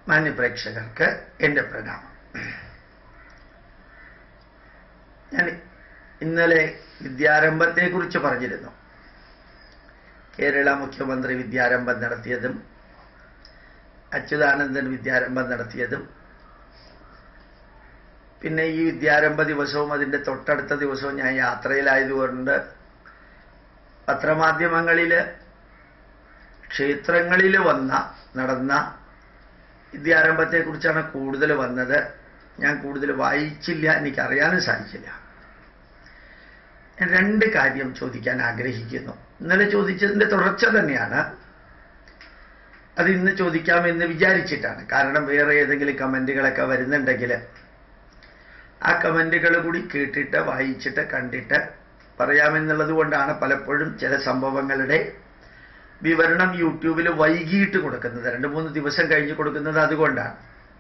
മാന്യപ്രേക്ഷകർക്ക് എൻ്റെ പ്രണാമം ഞാൻ ഇന്നലെ വിദ്യാരംഭത്തെക്കുറിച്ച് പറഞ്ഞിരുന്നു കേരള മുഖ്യമന്ത്രി വിദ്യാരംഭം നടത്തിയതും അച്യുതാനന്ദൻ വിദ്യാരംഭം നടത്തിയതും പിന്നെ ഈ വിദ്യാരംഭ ദിവസവും അതിൻ്റെ തൊട്ടടുത്ത ദിവസവും ഞാൻ യാത്രയിലായതുകൊണ്ട് പത്രമാധ്യമങ്ങളിൽ ക്ഷേത്രങ്ങളിൽ വന്ന നടന്ന വിദ്യാരംഭത്തെക്കുറിച്ചാണ് കൂടുതൽ വന്നത് ഞാൻ കൂടുതൽ വായിച്ചില്ല എനിക്കറിയാനും സാധിച്ചില്ല ഞാൻ രണ്ട് കാര്യം ചോദിക്കാൻ ആഗ്രഹിക്കുന്നു ഇന്നലെ ചോദിച്ചതിൻ്റെ തുടർച്ച തന്നെയാണ് അത് ഇന്ന് ചോദിക്കാമെന്ന് വിചാരിച്ചിട്ടാണ് കാരണം വേറെ ഏതെങ്കിലും കമൻറ്റുകളൊക്കെ വരുന്നുണ്ടെങ്കിൽ ആ കമൻറ്റുകൾ കൂടി കേട്ടിട്ട് വായിച്ചിട്ട് കണ്ടിട്ട് പറയാമെന്നുള്ളത് കൊണ്ടാണ് പലപ്പോഴും ചില സംഭവങ്ങളുടെ വിവരണം യൂട്യൂബിൽ വൈകിട്ട് കൊടുക്കുന്നത് രണ്ട് മൂന്ന് ദിവസം കഴിഞ്ഞ് കൊടുക്കുന്നത് അതുകൊണ്ടാണ്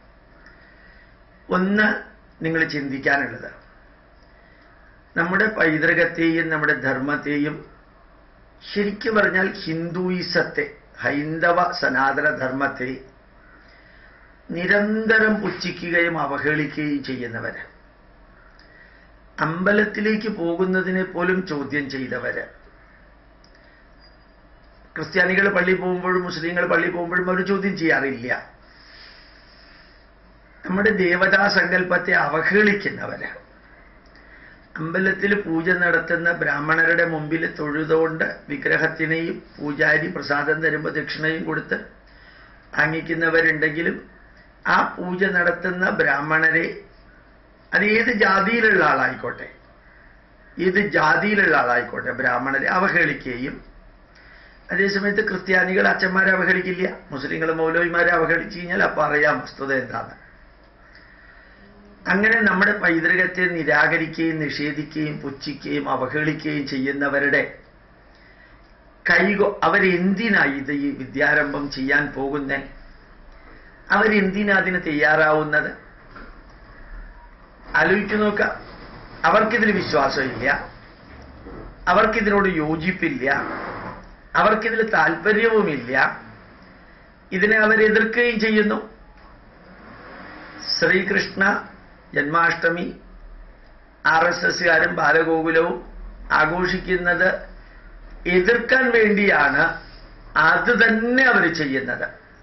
ഒന്ന് നിങ്ങൾ ചിന്തിക്കാനുള്ളത് നമ്മുടെ പൈതൃകത്തെയും നമ്മുടെ ധർമ്മത്തെയും ശരിക്കു പറഞ്ഞാൽ ഹിന്ദുയിസത്തെ ഹൈന്ദവ സനാതന ധർമ്മത്തെ നിരന്തരം പുച്ഛിക്കുകയും അവഹേളിക്കുകയും ചെയ്യുന്നവര് അമ്പലത്തിലേക്ക് പോകുന്നതിനെ പോലും ചോദ്യം ചെയ്തവര് ക്രിസ്ത്യാനികൾ പള്ളി പോകുമ്പോഴും മുസ്ലിങ്ങൾ പള്ളി പോകുമ്പോഴും അവർ ചോദ്യം ചെയ്യാറില്ല നമ്മുടെ ദേവതാ സങ്കല്പത്തെ അവഹേളിക്കുന്നവര് അമ്പലത്തിൽ പൂജ നടത്തുന്ന ബ്രാഹ്മണരുടെ മുമ്പിൽ തൊഴുതുകൊണ്ട് വിഗ്രഹത്തിനെയും പൂജാരി പ്രസാദം തരുമ്പോൾ ദക്ഷിണയും കൊടുത്ത് വാങ്ങിക്കുന്നവരുണ്ടെങ്കിലും ആ പൂജ നടത്തുന്ന ബ്രാഹ്മണരെ അത് ഏത് ജാതിയിലുള്ള ആളായിക്കോട്ടെ ഏത് ജാതിയിലുള്ള ആളായിക്കോട്ടെ ബ്രാഹ്മണരെ അവഹേളിക്കുകയും അതേസമയത്ത് ക്രിസ്ത്യാനികൾ അച്ഛന്മാരെ അവഹേളിക്കില്ല മുസ്ലിങ്ങൾ മൗലവിമാരെ അവഹേളിച്ചു കഴിഞ്ഞാൽ അപ്പം അറിയാം വസ്തുത എന്താണ് അങ്ങനെ നമ്മുടെ പൈതൃകത്തെ നിരാകരിക്കുകയും നിഷേധിക്കുകയും പുച്ഛിക്കുകയും അവഹേളിക്കുകയും ചെയ്യുന്നവരുടെ കൈകോ അവരെന്തിനായി ഇത് ഈ വിദ്യാരംഭം ചെയ്യാൻ പോകുന്നേ അവരെന്തിനാ അതിന് തയ്യാറാവുന്നത് ആലോചിച്ചു നോക്കാം അവർക്കിതിൽ വിശ്വാസമില്ല അവർക്കിതിനോട് യോജിപ്പില്ല അവർക്കിതിൽ താല്പര്യവുമില്ല ഇതിനെ അവരെതിർക്കുകയും ചെയ്യുന്നു ശ്രീകൃഷ്ണ ജന്മാഷ്ടമി ആർ എസ് എസ്സുകാരും ബാലഗോകുലവും ആഘോഷിക്കുന്നത് എതിർക്കാൻ വേണ്ടിയാണ് അത് തന്നെ അവർ ചെയ്യുന്നത്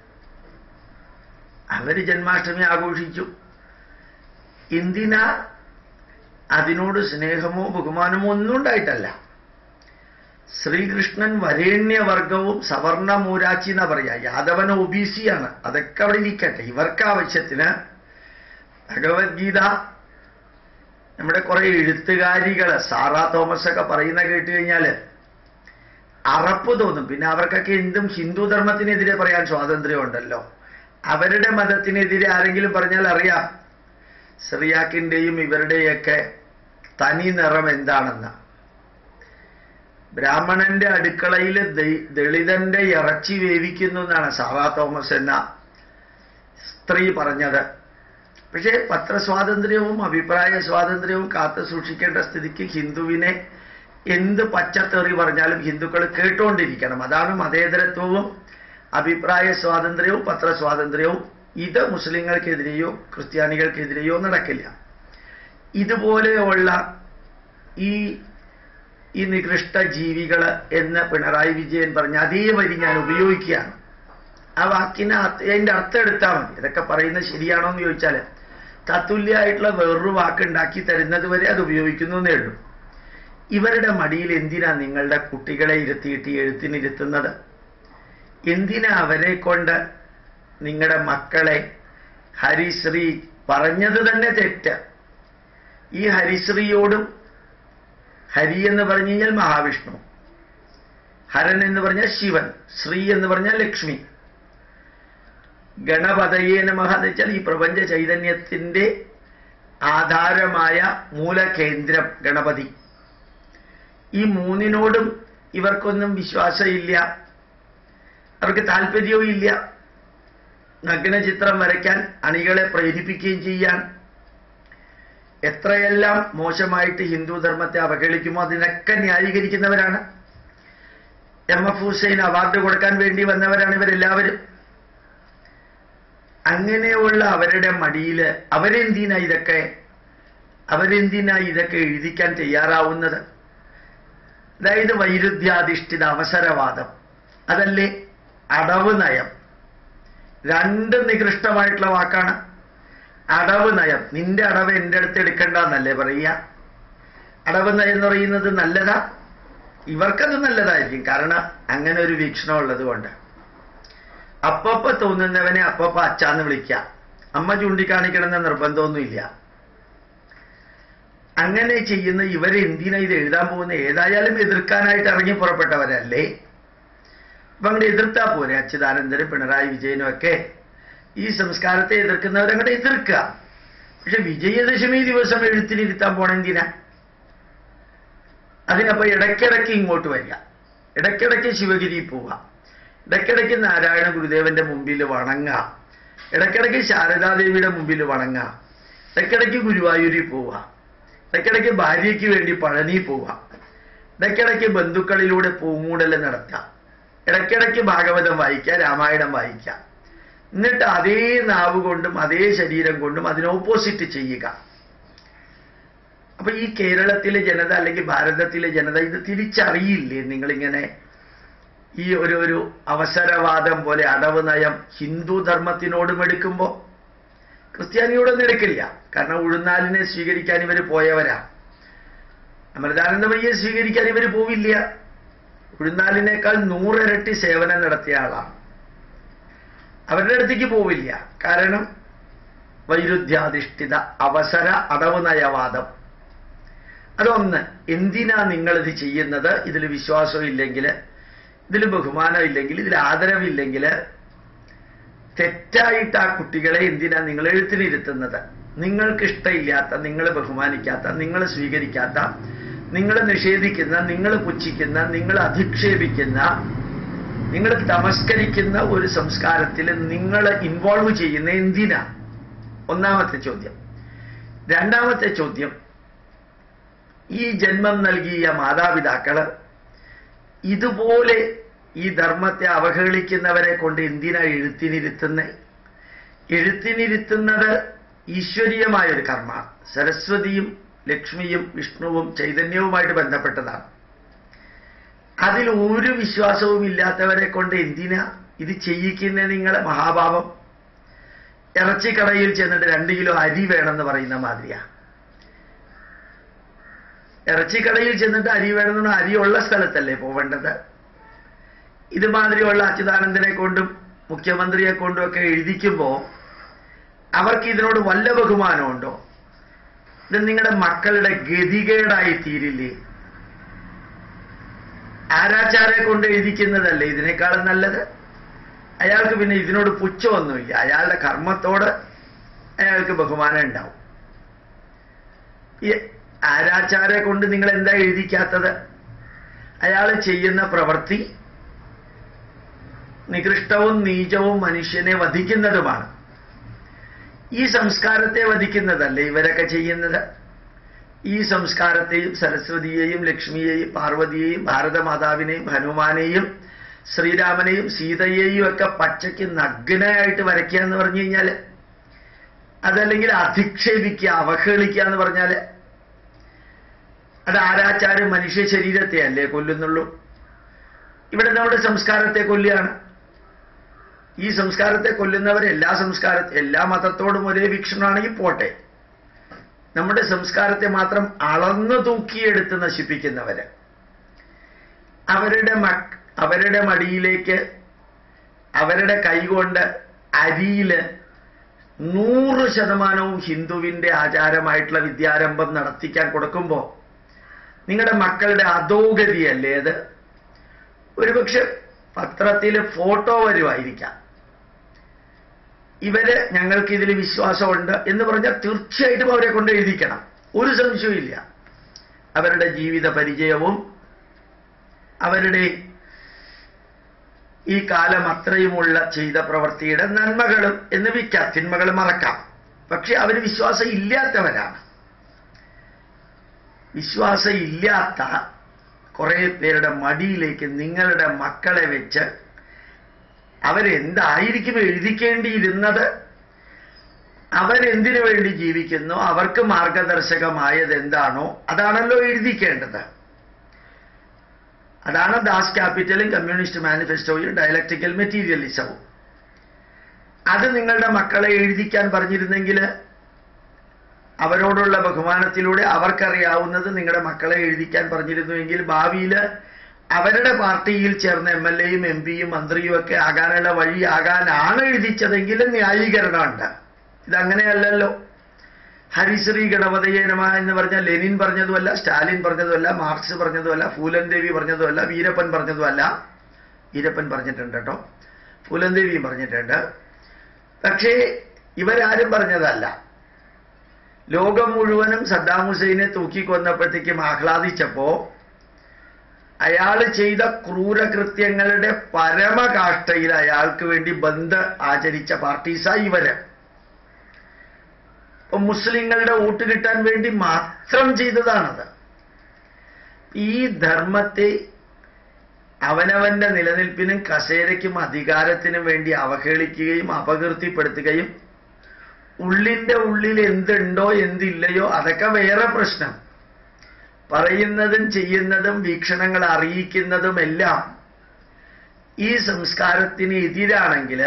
അവർ ജന്മാഷ്ടമി ആഘോഷിച്ചു എന്തിനാ അതിനോട് സ്നേഹമോ ബഹുമാനമോ ഒന്നും ഉണ്ടായിട്ടല്ല ശ്രീകൃഷ്ണൻ വരേണ്യവർഗവും സവർണ മൂരാച്ചി എന്നാ പറയാ യാദവന ഒബിസിയാണ് അതൊക്കെ അവിടെ ഇരിക്കട്ടെ ഇവർക്ക് ആവശ്യത്തിന് ഭഗവത്ഗീത നമ്മുടെ കുറെ എഴുത്തുകാരികള് സാറാ തോമസ് ഒക്കെ പറയുന്ന കേട്ട് കഴിഞ്ഞാല് അറപ്പ് തോന്നും പിന്നെ അവർക്കൊക്കെ എന്തും ഹിന്ദു ധർമ്മത്തിനെതിരെ പറയാൻ സ്വാതന്ത്ര്യമുണ്ടല്ലോ അവരുടെ മതത്തിനെതിരെ ആരെങ്കിലും പറഞ്ഞാൽ അറിയാം സിറിയാക്കിന്റെയും ഇവരുടെയൊക്കെ തനി നിറം എന്താണെന്ന് ബ്രാഹ്മണന്റെ അടുക്കളയിൽ ദളിതന്റെ ഇറച്ചി വേവിക്കുന്നു എന്നാണ് സാറാ തോമസ് എന്ന സ്ത്രീ പറഞ്ഞത് പക്ഷേ പത്രസ്വാതന്ത്ര്യവും അഭിപ്രായ സ്വാതന്ത്ര്യവും കാത്തു സൂക്ഷിക്കേണ്ട സ്ഥിതിക്ക് ഹിന്ദുവിനെ എന്ത് പച്ചത്തെറി പറഞ്ഞാലും ഹിന്ദുക്കൾ കേട്ടുകൊണ്ടിരിക്കണം അതാണ് മതേതരത്വവും അഭിപ്രായ സ്വാതന്ത്ര്യവും പത്രസ്വാതന്ത്ര്യവും ഇത് മുസ്ലിങ്ങൾക്കെതിരെയോ ക്രിസ്ത്യാനികൾക്കെതിരെയോ നടക്കില്ല ഇതുപോലെയുള്ള ഈ ഈ നികൃഷ്ട ജീവികൾ എന്ന് പിണറായി വിജയൻ പറഞ്ഞ അതേ വരി ഞാൻ ഉപയോഗിക്കുകയാണ് ആ വാക്കിന് അതിന്റെ അർത്ഥം എടുത്താൽ മതി ഇതൊക്കെ പറയുന്നത് ശരിയാണോ എന്ന് ചോദിച്ചാൽ തത്തുല്യമായിട്ടുള്ള വേറൊരു വാക്ക് ഉണ്ടാക്കി തരുന്നത് വരെ അത് ഉപയോഗിക്കുന്നു എന്നേ ഉള്ളൂ ഇവരുടെ മടിയിൽ എന്തിനാ നിങ്ങളുടെ കുട്ടികളെ ഇരുത്തിയിട്ട് എഴുത്തിനിരുത്തുന്നത് എന്തിനാ അവരെ കൊണ്ട് നിങ്ങളുടെ മക്കളെ ഹരിശ്രീ പറഞ്ഞത് തന്നെ തെറ്റ് ഈ ഹരിശ്രീയോടും ഹരി എന്ന് പറഞ്ഞു കഴിഞ്ഞാൽ മഹാവിഷ്ണു ഹരൻ എന്ന് പറഞ്ഞാൽ ശിവൻ ശ്രീ എന്ന് പറഞ്ഞാൽ ലക്ഷ്മി ഗണപതയെ നമഃ എന്ന് വെച്ചാൽ ഈ പ്രപഞ്ച ചൈതന്യത്തിന്റെ ആധാരമായ മൂലകേന്ദ്രം ഗണപതി ഈ മൂന്നിനോടും ഇവർക്കൊന്നും വിശ്വാസമില്ല അവർക്ക് താല്പര്യവും ഇല്ല നഗ്നചിത്രം വരയ്ക്കാൻ അണികളെ പ്രേരിപ്പിക്കുകയും ചെയ്യാൻ എത്രയെല്ലാം മോശമായിട്ട് ഹിന്ദു ധർമ്മത്തെ അവഹേളിക്കുമോ അതിനൊക്കെ ന്യായീകരിക്കുന്നവരാണ് എം എഫ് ഹുസൈൻ അവാർഡ് കൊടുക്കാൻ വേണ്ടി വന്നവരാണ് ഇവരെല്ലാവരും അങ്ങനെയുള്ള അവരുടെ മടിയില് അവരെന്തിനാ ഇതൊക്കെ അവരെന്തിനാ ഇതൊക്കെ എഴുതിക്കാൻ തയ്യാറാവുന്നത് അതായത് വൈരുദ്ധ്യാധിഷ്ഠിത അവസരവാദം അതല്ലേ അടവ് നയം രണ്ട് നികൃഷ്ടമായിട്ടുള്ള വാക്കാണ് അടവ് നയം നിന്റെ അടവ് എൻ്റെ അടുത്ത് എടുക്കണ്ട എന്നല്ലേ പറയുക അടവ് നയം എന്ന് പറയുന്നത് നല്ലതാ ഇവർക്കത് നല്ലതായിരിക്കും കാരണം അങ്ങനെ ഒരു വീക്ഷണം ഉള്ളത് കൊണ്ട് അപ്പപ്പ തോന്നുന്നവനെ അപ്പപ്പ അച്ചാന്ന് വിളിക്കുക അമ്മ ചൂണ്ടിക്കാണിക്കണമെന്ന നിർബന്ധമൊന്നുമില്ല അങ്ങനെ ചെയ്യുന്ന ഇവരെ എന്തിനാ ഇത് എഴുതാൻ പോകുന്ന ഏതായാലും എതിർക്കാനായിട്ട് ഇറങ്ങി പുറപ്പെട്ടവരല്ലേ അപ്പൊ അങ്ങോട്ട് എതിർത്താ പോരെ അച്യുതാനന്ദനും പിണറായി വിജയനും ഒക്കെ ഈ സംസ്കാരത്തെ എതിർക്കുന്നവരങ്ങോട്ട് എതിർക്കുക പക്ഷെ വിജയദശമി ദിവസം എഴുത്തിനിരുത്താൻ പോണെന്തിനാ അതിനപ്പോ ഇടയ്ക്കിടയ്ക്ക് ഇങ്ങോട്ട് വരിക ഇടയ്ക്കിടയ്ക്ക് ശിവഗിരി പോവുക ഇടയ്ക്കിടയ്ക്ക് നാരായണ ഗുരുദേവന്റെ മുമ്പിൽ വണങ്ങുക ഇടയ്ക്കിടയ്ക്ക് ശാരദാദേവിയുടെ മുമ്പിൽ വണങ്ങുക ഇടയ്ക്കിടയ്ക്ക് ഗുരുവായൂരിൽ പോവുക ഇടയ്ക്കിടയ്ക്ക് ഭാര്യയ്ക്ക് വേണ്ടി പഴനി പോവുക ഇടയ്ക്കിടയ്ക്ക് ബന്ധുക്കളിലൂടെ പൂമൂടൽ നടത്തുക ഇടയ്ക്കിടയ്ക്ക് ഭാഗവതം വായിക്കുക രാമായണം വായിക്കുക എന്നിട്ട് അതേ നാവ് കൊണ്ടും അതേ ശരീരം കൊണ്ടും അതിന് ഓപ്പോസിറ്റ് ചെയ്യുക അപ്പൊ ഈ കേരളത്തിലെ ജനത അല്ലെങ്കിൽ ഭാരതത്തിലെ ജനത ഇത് തിരിച്ചറിയില്ലേ നിങ്ങളിങ്ങനെ ഈ ഒരു ഒരു അവസരവാദം പോലെ അടവ് നയം ഹിന്ദു ധർമ്മത്തിനോടും എടുക്കുമ്പോൾ ക്രിസ്ത്യാനിയോടൊന്നും എടുക്കില്ല കാരണം ഉഴുന്നാലിനെ സ്വീകരിക്കാൻ ഇവർ പോയവരാ അമൃതാനന്ദമയ്യെ സ്വീകരിക്കാൻ ഇവർ പോവില്ല ഉഴുന്നാലിനേക്കാൾ നൂറിരട്ടി സേവനം നടത്തിയ ആളാണ് അവരുടെ അടുത്തേക്ക് പോവില്ല കാരണം വൈരുദ്ധ്യാധിഷ്ഠിത അവസര അടവ് നയവാദം അതൊന്ന് എന്തിനാ നിങ്ങളിത് ചെയ്യുന്നത് ഇതിൽ വിശ്വാസം ഇല്ലെങ്കിൽ ഇതിൽ ബഹുമാനം ഇല്ലെങ്കിൽ ഇതിൽ ആദരവില്ലെങ്കിൽ തെറ്റായിട്ട് ആ കുട്ടികളെ എന്തിനാ നിങ്ങൾ എഴുത്തിനിരുത്തുന്നത് നിങ്ങൾക്ക് ഇഷ്ടമില്ലാത്ത നിങ്ങൾ ബഹുമാനിക്കാത്ത നിങ്ങൾ സ്വീകരിക്കാത്ത നിങ്ങൾ നിഷേധിക്കുന്ന നിങ്ങൾ പുച്ഛിക്കുന്ന നിങ്ങൾ അധിക്ഷേപിക്കുന്ന നിങ്ങൾ തമസ്കരിക്കുന്ന ഒരു സംസ്കാരത്തിൽ നിങ്ങൾ ഇൻവോൾവ് ചെയ്യുന്ന എന്തിനാ ഒന്നാമത്തെ ചോദ്യം രണ്ടാമത്തെ ചോദ്യം ഈ ജന്മം നൽകിയ മാതാപിതാക്കള് ഇതുപോലെ ഈ ധർമ്മത്തെ അവഹേളിക്കുന്നവരെ കൊണ്ട് എന്തിനാ എഴുത്തിനിരുത്തുന്നത് എഴുത്തിനിരുത്തുന്നത് ഈശ്വരീയമായ ഒരു കർമ്മ സരസ്വതിയും ലക്ഷ്മിയും വിഷ്ണുവും ചൈതന്യവുമായിട്ട് ബന്ധപ്പെട്ടതാണ് അതിൽ ഒരു വിശ്വാസവും ഇല്ലാത്തവരെ കൊണ്ട് എന്തിനാ ഇത് ചെയ്യിക്കുന്ന നിങ്ങളെ മഹാഭാവം ഇറച്ചിക്കടയിൽ ചെന്നിട്ട് രണ്ട് കിലോ അരി വേണമെന്ന് പറയുന്ന മാതിരിയാ ഇറച്ചിക്കടയിൽ ചെന്നിട്ട് അരി വേണമെന്ന് അരിയുള്ള സ്ഥലത്തല്ലേ പോവേണ്ടത് ഇതുമാതിരിയുള്ള അച്യുതാനന്ദനെ കൊണ്ടും മുഖ്യമന്ത്രിയെ കൊണ്ടും ഒക്കെ എഴുതിക്കുമ്പോൾ അവർക്ക് ഇതിനോട് വല്ല ബഹുമാനമുണ്ടോ ഇത് നിങ്ങളുടെ മക്കളുടെ ഗതികേടായി തീരില്ലേ ആരാച്ചാരെ കൊണ്ട് എഴുതിക്കുന്നതല്ലേ ഇതിനേക്കാളും നല്ലത് അയാൾക്ക് പിന്നെ ഇതിനോട് പുച്ഛമൊന്നുമില്ല അയാളുടെ കർമ്മത്തോട് അയാൾക്ക് ബഹുമാനം ഉണ്ടാവും ഈ ആരാച്ചാരെ കൊണ്ട് നിങ്ങൾ എന്താ എഴുതിക്കാത്തത് അയാൾ ചെയ്യുന്ന പ്രവൃത്തി നികൃഷ്ടവും നീചവും മനുഷ്യനെ വധിക്കുന്നതുമാണ് ഈ സംസ്കാരത്തെ വധിക്കുന്നതല്ലേ ഇവരൊക്കെ ചെയ്യുന്നത് ഈ സംസ്കാരത്തെയും സരസ്വതിയെയും ലക്ഷ്മിയെയും പാർവതിയെയും ഭാരതമാതാവിനെയും ഹനുമാനെയും ശ്രീരാമനെയും സീതയെയും ഒക്കെ പച്ചയ്ക്ക് നഗ്നയായിട്ട് വരയ്ക്കുക എന്ന് പറഞ്ഞു കഴിഞ്ഞാൽ അതല്ലെങ്കിൽ അധിക്ഷേപിക്കുക അവഹേളിക്കുക എന്ന് പറഞ്ഞാൽ അത് ആരാച്ചാരും മനുഷ്യ ശരീരത്തെ അല്ലേ കൊല്ലുന്നുള്ളൂ ഇവിടെ നമ്മുടെ സംസ്കാരത്തെ കൊല്ലുകയാണ് ഈ സംസ്കാരത്തെ കൊല്ലുന്നവർ എല്ലാ സംസ്കാര എല്ലാ മതത്തോടും ഒരേ വീക്ഷണമാണെങ്കിൽ പോട്ടെ നമ്മുടെ സംസ്കാരത്തെ മാത്രം അളന്നു തൂക്കിയെടുത്ത് നശിപ്പിക്കുന്നവര് അവരുടെ മക് അവരുടെ മടിയിലേക്ക് അവരുടെ കൈകൊണ്ട് അരിയില് നൂറ് ശതമാനവും ഹിന്ദുവിന്റെ ആചാരമായിട്ടുള്ള വിദ്യാരംഭം നടത്തിക്കാൻ കൊടുക്കുമ്പോൾ നിങ്ങളുടെ മക്കളുടെ അധോഗതിയല്ലേ അത് ഒരുപക്ഷെ പത്രത്തിൽ ഫോട്ടോ വരുമായിരിക്കാം ഇവര് ഞങ്ങൾക്ക് ഇതിൽ വിശ്വാസമുണ്ട് എന്ന് പറഞ്ഞാൽ തീർച്ചയായിട്ടും അവരെ കൊണ്ട് എഴുതിക്കണം ഒരു സംശയവും ഇല്ല അവരുടെ ജീവിത പരിചയവും അവരുടെ ഈ കാലം അത്രയുമുള്ള ചെയ്ത പ്രവൃത്തിയുടെ നന്മകളും എന്ന് വിൽക്കാം തിന്മകൾ മറക്കാം പക്ഷെ അവർ വിശ്വാസം ഇല്ലാത്തവരാണ് വിശ്വാസം ഇല്ലാത്ത കുറെ പേരുടെ മടിയിലേക്ക് നിങ്ങളുടെ മക്കളെ വെച്ച് അവരെന്തായിരിക്കും എഴുതിക്കേണ്ടിയിരുന്നത് അവരെന്തിനു വേണ്ടി ജീവിക്കുന്നു അവർക്ക് മാർഗദർശകമായത് എന്താണോ അതാണല്ലോ എഴുതിക്കേണ്ടത് അതാണ് ദാസ് ക്യാപിറ്റലും കമ്മ്യൂണിസ്റ്റ് മാനിഫെസ്റ്റോയും ഡയലക്ടിക്കൽ മെറ്റീരിയലിസവും അത് നിങ്ങളുടെ മക്കളെ എഴുതിക്കാൻ പറഞ്ഞിരുന്നെങ്കിൽ അവരോടുള്ള ബഹുമാനത്തിലൂടെ അവർക്കറിയാവുന്നത് നിങ്ങളുടെ മക്കളെ എഴുതിക്കാൻ പറഞ്ഞിരുന്നുവെങ്കിൽ ഭാവിയിൽ അവരുടെ പാർട്ടിയിൽ ചേർന്ന എം എൽ എയും എം പിയും മന്ത്രിയും ഒക്കെ ആകാനുള്ള വഴിയാകാനാണ് എഴുതിച്ചതെങ്കിൽ ന്യായീകരണമുണ്ട് ഇതങ്ങനെയല്ലല്ലോ ഹരിശ്രീ ഗണപതയെ നമ എന്ന് പറഞ്ഞാൽ ലെനിൻ പറഞ്ഞതുമല്ല സ്റ്റാലിൻ പറഞ്ഞതുമല്ല മാർക്സ് പറഞ്ഞതുമല്ല ഫൂലൻ ദേവി പറഞ്ഞതുമല്ല വീരപ്പൻ പറഞ്ഞതുമല്ല വീരപ്പൻ പറഞ്ഞിട്ടുണ്ട് കേട്ടോ ഫൂലൻ ദേവിയും പറഞ്ഞിട്ടുണ്ട് പക്ഷേ ഇവരാരും പറഞ്ഞതല്ല ലോകം മുഴുവനും സദ്ദാം ഹുസൈനെ തൂക്കിക്കൊന്നപ്പോഴത്തേക്കും ആഹ്ലാദിച്ചപ്പോ അയാൾ ചെയ്ത ക്രൂരകൃത്യങ്ങളുടെ പരമകാഷ്ഠയിൽ അയാൾക്ക് വേണ്ടി ബന്ദ് ആചരിച്ച പാർട്ടീസാ ഇവര് ഇപ്പൊ മുസ്ലിങ്ങളുടെ വോട്ട് കിട്ടാൻ വേണ്ടി മാത്രം ചെയ്തതാണത് ഈ ധർമ്മത്തെ അവനവന്റെ നിലനിൽപ്പിനും കസേരയ്ക്കും അധികാരത്തിനും വേണ്ടി അവഹേളിക്കുകയും അപകീർത്തിപ്പെടുത്തുകയും ഉള്ളിന്റെ ഉള്ളിൽ എന്തുണ്ടോ എന്തില്ലയോ അതൊക്കെ വേറെ പ്രശ്നം പറയുന്നതും ചെയ്യുന്നതും വീക്ഷണങ്ങൾ അറിയിക്കുന്നതും എല്ലാം ഈ സംസ്കാരത്തിന് എതിരാണെങ്കിൽ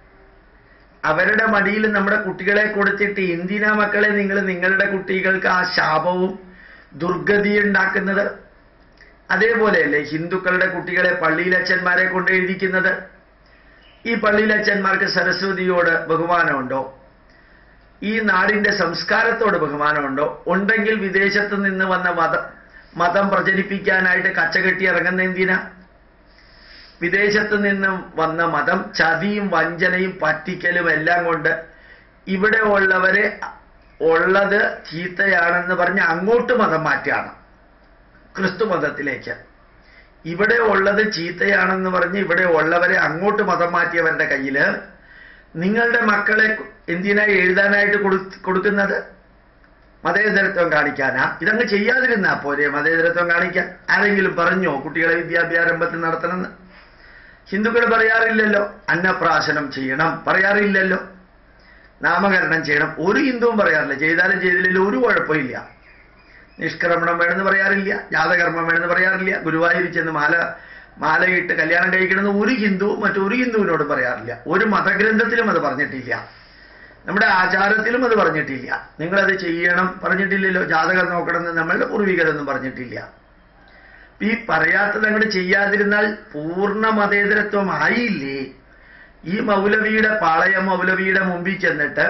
അവരുടെ മടിയിൽ നമ്മുടെ കുട്ടികളെ കൊടുത്തിട്ട് എന്തിനാ മക്കളെ നിങ്ങൾ നിങ്ങളുടെ കുട്ടികൾക്ക് ആ ശാപവും ദുർഗതിയും ഉണ്ടാക്കുന്നത് അതേപോലെയല്ലേ ഹിന്ദുക്കളുടെ കുട്ടികളെ പള്ളിയിലച്ഛന്മാരെ കൊണ്ട് എഴുതിക്കുന്നത് ഈ പള്ളിയിലച്ഛന്മാർക്ക് സരസ്വതിയോട് ബഹുമാനമുണ്ടോ ഈ നാടിന്റെ സംസ്കാരത്തോട് ബഹുമാനമുണ്ടോ ഉണ്ടെങ്കിൽ വിദേശത്ത് നിന്ന് വന്ന മതം മതം പ്രചരിപ്പിക്കാനായിട്ട് കച്ചകെട്ടി ഇറങ്ങുന്ന എന്തിനാ വിദേശത്ത് നിന്നും വന്ന മതം ചതിയും വഞ്ചനയും പറ്റിക്കലും എല്ലാം കൊണ്ട് ഇവിടെ ഉള്ളവരെ ഉള്ളത് ചീത്തയാണെന്ന് പറഞ്ഞ് അങ്ങോട്ട് മതം മാറ്റുകയാണ് ക്രിസ്തു മതത്തിലേക്ക് ഇവിടെ ഉള്ളത് ചീത്തയാണെന്ന് പറഞ്ഞ് ഇവിടെ ഉള്ളവരെ അങ്ങോട്ട് മതം മാറ്റിയവരുടെ കയ്യിൽ നിങ്ങളുടെ മക്കളെ എന്തിനാ എഴുതാനായിട്ട് കൊടു- കൊടുക്കുന്നത് മതേതരത്വം കാണിക്കാനാ ഇതങ്ങ് ചെയ്യാതിരുന്നാ പോരെ മതേതരത്വം കാണിക്കാൻ ആരെങ്കിലും പറഞ്ഞോ കുട്ടികളെ വിദ്യാഭ്യാരംഭത്തിൽ നടത്തണമെന്ന് ഹിന്ദുക്കൾ പറയാറില്ലല്ലോ അന്നപ്രാശനം ചെയ്യണം പറയാറില്ലല്ലോ നാമകരണം ചെയ്യണം ഒരു ഹിന്ദുവും പറയാറില്ല ചെയ്താലും ചെയ്തില്ലെങ്കിലും ഒരു കുഴപ്പമില്ല നിഷ്കർമ്മണം വേണമെന്ന് പറയാറില്ല ജാതകർമ്മം വേണമെന്ന് പറയാറില്ല ഗുരുവായൂർ ചെന്ന് മാല മാലയിട്ട് കല്യാണം കഴിക്കണമെന്ന് ഒരു ഹിന്ദുവും മറ്റൊരു ഹിന്ദുവിനോട് പറയാറില്ല ഒരു മതഗ്രന്ഥത്തിലും അത് പറഞ്ഞിട്ടില്ല നമ്മുടെ ആചാരത്തിലും അത് പറഞ്ഞിട്ടില്ല നിങ്ങളത് ചെയ്യണം പറഞ്ഞിട്ടില്ലല്ലോ ജാതകം നോക്കണമെന്ന് നമ്മളുടെ പൂർവികരൊന്നും പറഞ്ഞിട്ടില്ല ഈ പറയാത്തത് അങ്ങോട്ട് ചെയ്യാതിരുന്നാൽ പൂർണ്ണ മതേതരത്വം ആയില്ലേ ഈ മൗലവിയുടെ പാളയ മൗലവിയുടെ മുമ്പിൽ ചെന്നിട്ട്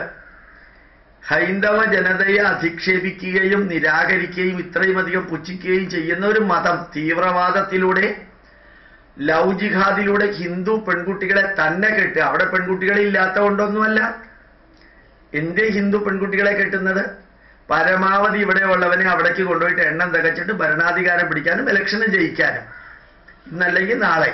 ഹൈന്ദവ ജനതയെ അധിക്ഷേപിക്കുകയും നിരാകരിക്കുകയും ഇത്രയും അധികം പുച്ഛിക്കുകയും ചെയ്യുന്ന ഒരു മതം തീവ്രവാദത്തിലൂടെ ലവ് ജിഹാദിലൂടെ ഹിന്ദു പെൺകുട്ടികളെ തന്നെ കെട്ടുക അവിടെ പെൺകുട്ടികളില്ലാത്ത കൊണ്ടൊന്നുമല്ല എന്തേ ഹിന്ദു പെൺകുട്ടികളെ കെട്ടുന്നത് പരമാവധി ഇവിടെ ഉള്ളവനെ അവിടേക്ക് കൊണ്ടുപോയിട്ട് എണ്ണം തികച്ചിട്ട് ഭരണാധികാരം പിടിക്കാനും ഇലക്ഷന് ജയിക്കാനും ഇന്നല്ലെങ്കിൽ നാളെ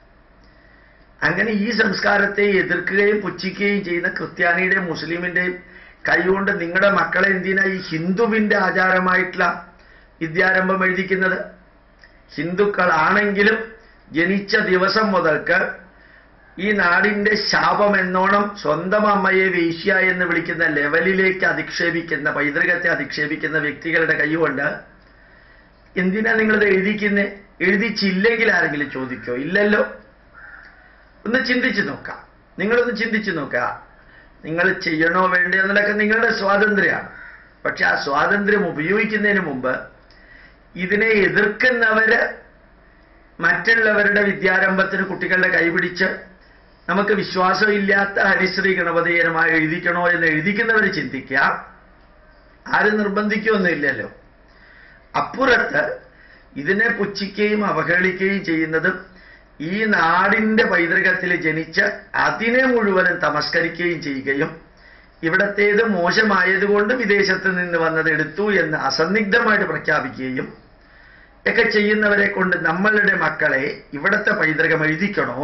അങ്ങനെ ഈ സംസ്കാരത്തെ എതിർക്കുകയും പുച്ഛിക്കുകയും ചെയ്യുന്ന ക്രിസ്ത്യാനിയുടെയും മുസ്ലിമിന്റെയും കൈകൊണ്ട് നിങ്ങളുടെ മക്കളെ എന്തിനാ ഈ ഹിന്ദുവിന്റെ ആചാരമായിട്ടുള്ള വിദ്യാരംഭം എഴുതിക്കുന്നത് ഹിന്ദുക്കളാണെങ്കിലും ജനിച്ച ദിവസം മുതൽക്ക് ഈ നാടിന്റെ ശാപം എന്നോണം സ്വന്തം അമ്മയെ വേശ്യ എന്ന് വിളിക്കുന്ന ലെവലിലേക്ക് അധിക്ഷേപിക്കുന്ന പൈതൃകത്തെ അധിക്ഷേപിക്കുന്ന വ്യക്തികളുടെ കൈകൊണ്ട് എന്തിനാ നിങ്ങളിത് എഴുതിക്കുന്നേ എഴുതിച്ചില്ലെങ്കിൽ ആരെങ്കിലും ചോദിക്കോ ഇല്ലല്ലോ ഒന്ന് ചിന്തിച്ചു നോക്കാം നിങ്ങളൊന്ന് ചിന്തിച്ചു നോക്കുക നിങ്ങൾ ചെയ്യണോ വേണ്ടോ എന്നതൊക്കെ നിങ്ങളുടെ സ്വാതന്ത്ര്യമാണ് പക്ഷെ ആ സ്വാതന്ത്ര്യം ഉപയോഗിക്കുന്നതിന് മുമ്പ് ഇതിനെ എതിർക്കുന്നവര് മറ്റുള്ളവരുടെ വിദ്യാരംഭത്തിന് കുട്ടികളുടെ കൈപിടിച്ച് നമുക്ക് വിശ്വാസമില്ലാത്ത ഹരിശ്രീ ഗണപതിയനമായി എഴുതിക്കണോ എന്ന് എഴുതിക്കുന്നവർ ചിന്തിക്കുക ആരും നിർബന്ധിക്കുകയൊന്നുമില്ലല്ലോ അപ്പുറത്ത് ഇതിനെ പുച്ഛിക്കുകയും അവഹേളിക്കുകയും ചെയ്യുന്നതും ഈ നാടിന്റെ പൈതൃകത്തിൽ ജനിച്ച് അതിനെ മുഴുവനും തമസ്കരിക്കുകയും ചെയ്യുകയും ഇവിടത്തേത് മോശമായതുകൊണ്ട് വിദേശത്ത് നിന്ന് വന്നത് എടുത്തു എന്ന് അസന്നിഗ്ധമായിട്ട് പ്രഖ്യാപിക്കുകയും ഒക്കെ ചെയ്യുന്നവരെ കൊണ്ട് നമ്മളുടെ മക്കളെ ഇവിടത്തെ പൈതൃകം എഴുതിക്കണോ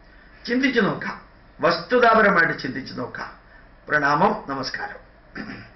ചിന്തിച്ചു നോക്കാം വസ്തുതാപരമായിട്ട് ചിന്തിച്ചു നോക്കാം പ്രണാമം നമസ്കാരം